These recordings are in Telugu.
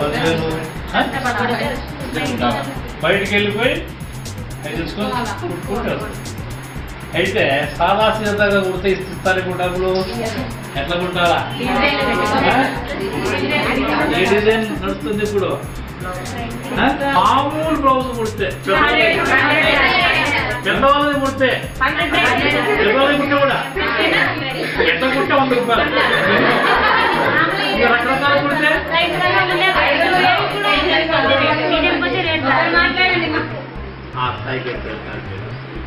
పదివేలు ఆ? ఉంటావా? బయటికి వెళ్ళిపోయి అవి తీసుకొని కుట్టారు అయితే సాదాసీదాగా కుడితే ఇస్తారు ఇప్పుడు డబ్బులు ఎట్లా కుట్టాలా ఆ? ఏ డిజైన్ నడుస్తుంది ఇప్పుడు ఆ? మామూలు బ్లౌజ్ కుడితే పెద్దవాళ్ళది కుడితే పెద్దవాళ్ళది కుట్టే కూడా ఎంత కుట్టే వంద రూపాయలు ఇంకా రకరకాల కుడితే ఆ స్థాయికి వెళ్తారు మీరు.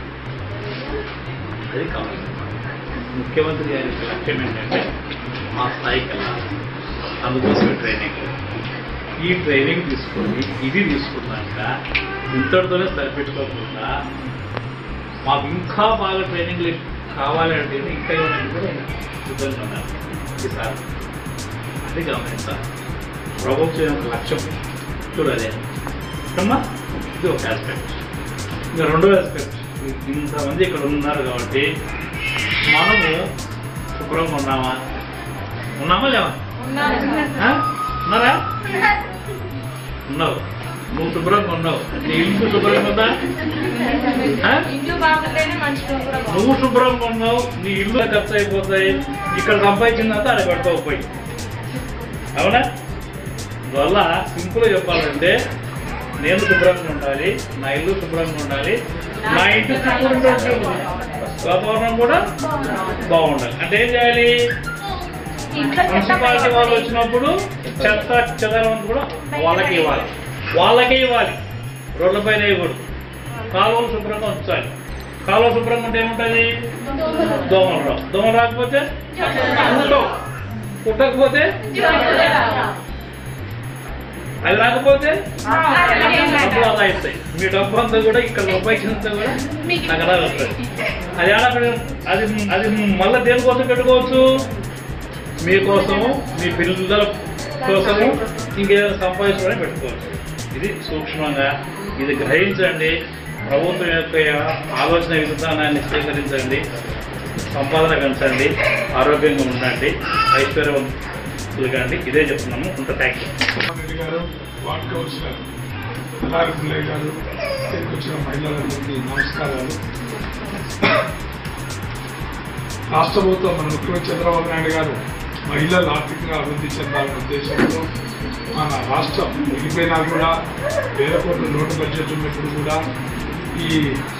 అది కావాలి ముఖ్యమంత్రి గారి యొక్క లక్ష్యం ఏంటంటే ఆ స్థాయికి వెళ్ళాలి అందుకోసమే ట్రైనింగ్ ఈ ట్రైనింగ్ తీసుకొని ఇది తీసుకున్నాక ఇంతటితోనే సరిపెట్టుకోకుండా మాకు ఇంకా బాగా ట్రైనింగ్ కావాలి అంటే ఇంకా ఏమైనా కూడా సిద్ధంగా ఉన్నారు ఈసారి అది గమనించాలి ప్రభుత్వం యొక్క లక్ష్యం చూడాలి అమ్మా ఇది ఒక ఆస్పెక్ట్ ఇంకా రెండో ఆస్పెక్ట్ ఇంతమంది ఇక్కడ ఉన్నారు కాబట్టి మనము శుభ్రంగా ఉన్నామా ఉన్నామా లేవా ఆ? ఉన్నారా ఉన్నావు నువ్వు శుభ్రంగా ఉన్నావు నీ ఇల్లు శుభ్రంగా ఉందా ఆ? ఇంట్లో బాగుంటేనే మనుషులు కూడా నువ్వు శుభ్రంగా ఉన్నావు నీ ఇల్లు ఖర్చు అయిపోతాయి ఇక్కడ సంపాదించిందంతా ఆడ పెడతావు పోయి అవునా అందువల్ల సింపుల్ చెప్పాలంటే నేను శుభ్రంగా ఉండాలి నా ఇల్లు శుభ్రంగా ఉండాలి నా ఇంటి చుట్టూ ఉండే వాతావరణం కూడా బాగుండాలి అంటే ఏం చేయాలి మున్సిపాలిటీ వాళ్ళు వచ్చినప్పుడు చెత్త చెదరం కూడా వాళ్ళకి ఇవ్వాలి వాళ్ళకే ఇవ్వాలి రోడ్లపైన ఇవ్వకూడదు కాలువలు శుభ్రంగా ఉంచాలి కాలువ శుభ్రంగా ఉంటే ఏముంటుంది దోమలు రావు దోమలు రాకపోతే ఉండవు. కుట్టకపోతే అది రాకపోతే డబ్బులు అలా ఇస్తాయి మీ డబ్బు అంతా కూడా ఇక్కడ రూపాయికింతా కూడా అక్కడ వస్తుంది అది ఆడ అది అది మళ్ళీ దేనికోసం పెట్టుకోవచ్చు మీకోసము మీ పిల్లల కోసము ఇంకేదైనా సంపాదించుకోవడం పెట్టుకోవచ్చు ఇది సూక్ష్మంగా ఇది గ్రహించండి ప్రభుత్వం యొక్క ఆలోచన విధానాన్ని స్వీకరించండి సంపాదన పెంచండి ఆరోగ్యంగా ఉండండి ఐశ్వర్యవంతులు కండి ఇదే చెప్తున్నాము ఇంత థ్యాంక్ యూ రెడ్డి గారు వార్డ్ కౌన్సిలర్ అలారి పుల్లయ్య గారు ఇక్కడికి వచ్చిన మహిళలందరికీ నమస్కారాలు రాష్ట్ర ప్రభుత్వం మన ముఖ్యమంత్రి చంద్రబాబు నాయుడు గారు మహిళలు ఆర్థికంగా అభివృద్ధి చెందాలనే ఉద్దేశంతో మన రాష్ట్రం మిగిలిపోయినా కూడా వేల కోట్ల నోటు బడ్జెట్ ఉన్నప్పుడు కూడా ఈ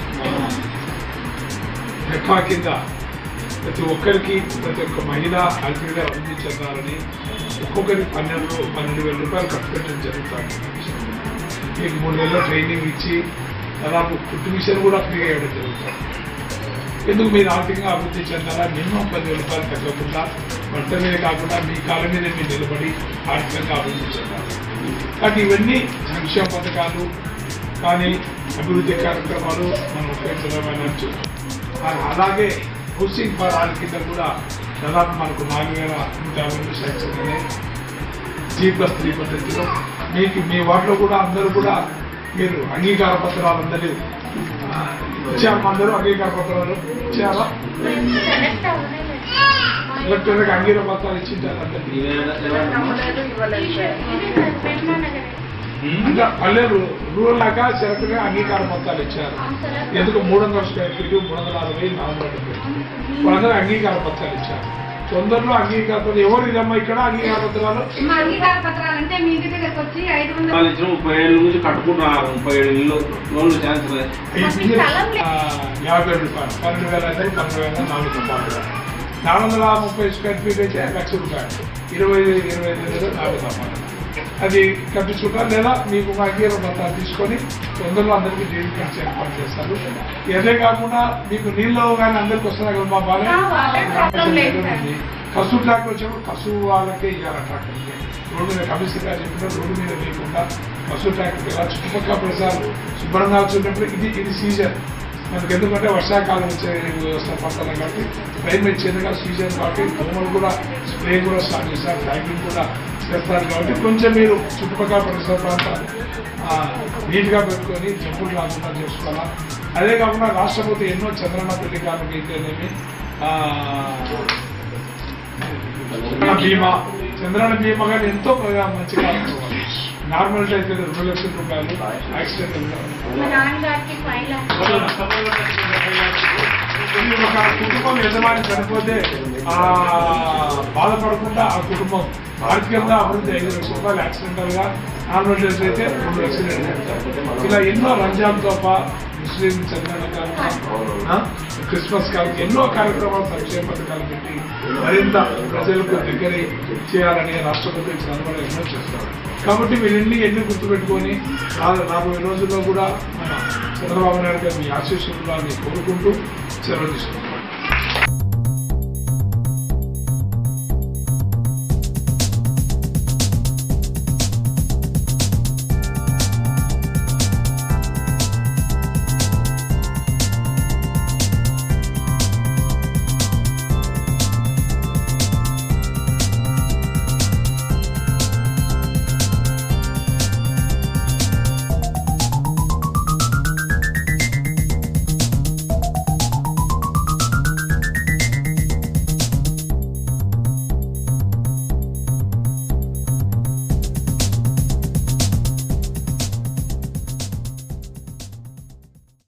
రెఫా కింద ప్రతి ఒక్కరికి ప్రతి ఒక్క మహిళ ఆర్థికంగా అభివృద్ధి చెందాలని ఒక్కొక్కరికి పన్నెండు పన్నెండు వేల రూపాయలు ఖర్చు పెట్టడం జరుగుతుంది మీకు మూడు నెలల ట్రైనింగ్ ఇచ్చి దాదాపు కుట్టు మిషన్ కూడా ఫ్రీగా ఇవ్వడం జరుగుతుంది ఎందుకు మీరు ఆర్థికంగా అభివృద్ధి చెందాలా మినిమం పదివేల రూపాయలు తగ్గకుండా భర్త మీద కాకుండా మీ కాళ్ళ మీద మీరు నిలబడి ఆర్థికంగా అభివృద్ధి చెందాలి కాబట్టి ఇవన్నీ సంక్షేమ పథకాలు కానీ అభివృద్ధి కార్యక్రమాలు మనం ఉపయోగించడం అలాగే హౌసింగ్ ఫర్ ఆల్ కింద కూడా దాదాపు మనకు నాలుగు వేల నూట యాభై రెండు శాంక్షన్ అయినాయి జీ ప్లస్ త్రీ పద్ధతిలో మీకు మీ వాటిలో కూడా అందరూ కూడా మీరు అంగీకార పత్రాలు అందరూ ఆ, ఇచ్చారు అందరూ అంగీకార పత్రాలు ఇచ్చారా ఎలక్ట్రానిక్ అంగీకార పత్రాలు ఇచ్చింటారు అందరికీ ఇంకా పల్లెలు రూరల్ లాగా సెలెక్ట్గా అంగీకార పత్రాలు ఇచ్చారు ఎందుకు మూడు వందల స్క్వేర్ ఫీట్ మూడు వందల అరవై నాలుగు వందల డెబ్బై వాళ్ళందరూ అంగీకార పత్రాలు ఇచ్చారు తొందరలో అంగీకార పత్రాలు ఎవరు ఇదమ్మా ఇక్కడ అంగీకార పత్రాలు మా అంగీకార పత్రాలు అంటే మీ ఇంటి దగ్గరకు వచ్చి ఐదు వందల వాళ్ళు ఇచ్చిన ముప్పై ఏళ్ళ నుంచి కట్టుకుంటున్నారు ముప్పై ఏడు ఇల్లు లోన్లు ఛాన్స్ లేదు ఆ, యాభై రూపాయలు పన్నెండు వేల ఐదు వందలు పన్నెండు వేల నాలుగు రూపాయలు నాలుగు వందల ముప్పై స్క్వేర్ ఫీట్ అయితే లక్ష రూపాయలు ఇరవై ఇరవై ఐదు వేలు నాలుగు రూపాయలు అది కట్టించుకుంటారు లేదా మీకు ఒక అంగీకార పత్రాలు తీసుకొని తొందరలో అందరికీ డీల్ ఖర్చు ఏర్పాటు చేస్తారు ఇదే కాకుండా మీకు నీళ్ళు కానీ అందరికి వస్తున్నాయి కదా మా బాగా కసు ట్రాక్టర్ వచ్చినప్పుడు కసు వాళ్ళకే ఇవ్వాలి ట్రాక్టర్కి రోడ్డు మీద కమిషనర్ గారు చెప్పిన రోడ్డు మీద లేకుండా కసు ట్రాక్టర్ ఇలా చుట్టుపక్కల ప్రదేశాలు శుభ్రంగా వచ్చినప్పుడు ఇది ఇది సీజన్ మనకి ఎందుకంటే వర్షాకాలం వచ్చే వ్యవస్థ పడుతున్నాయి కాబట్టి క్లైమేట్ చేంజ్గా సీజన్ కాబట్టి దోమలు కూడా స్ప్రే కూడా స్టార్ట్ చేస్తారు ట్యాంకింగ్ కూడా చేస్తారు కాబట్టి కొంచెం మీరు చుట్టుపక్కల పరిసర ప్రాంతాలు ఆ, నీట్గా పెట్టుకొని జంపులు రాకుండా చేసుకోవాలా అదే కాకుండా రాష్ట్ర ప్రభుత్వం ఎన్నో చంద్రన్న పెళ్లి కార్మికులు అయితేనేమి ఆ, చంద్రన బీమా చంద్రన బీమా కానీ ఎంతో ప్రజా మంచి కార్యక్రమం నార్మల్ అయితే రెండు లక్షల రూపాయలు యాక్సిడెంట్ మా నాన్నగారికి ఫైవ్ లాక్స్ ఇది ఒక కుటుంబం యజమాని చనిపోతే ఆ బాధపడకుండా ఆ కుటుంబం ఆర్థికంగా అభివృద్ధి ఐదు లక్షల రూపాయలు యాక్సిడెంటల్ గా నార్మల్ డేస్ అయితే రెండు లక్షలు ఇస్తారు. ఇలా ఎన్నో రంజాన్ తోప ముస్లిం చంద్రన కార్యక్రమం, ఆ, క్రిస్మస్ కాలం ఎన్నో కార్యక్రమాలు సంక్షేమ పథకాలు పెట్టి మరింత ప్రజలకు దగ్గర చేయాలని రాష్ట్రపతి చంద్రబాబు ఎన్నో చేస్తారు కాబట్టి వీళ్ళన్ని ఎన్ని గుర్తుపెట్టుకొని రా- రాబోయే రోజుల్లో కూడా మన చంద్రబాబు నాయుడు గారి మీ ఆశీస్సులు కోరుకుంటూ సెలవు తీసుకుంటాం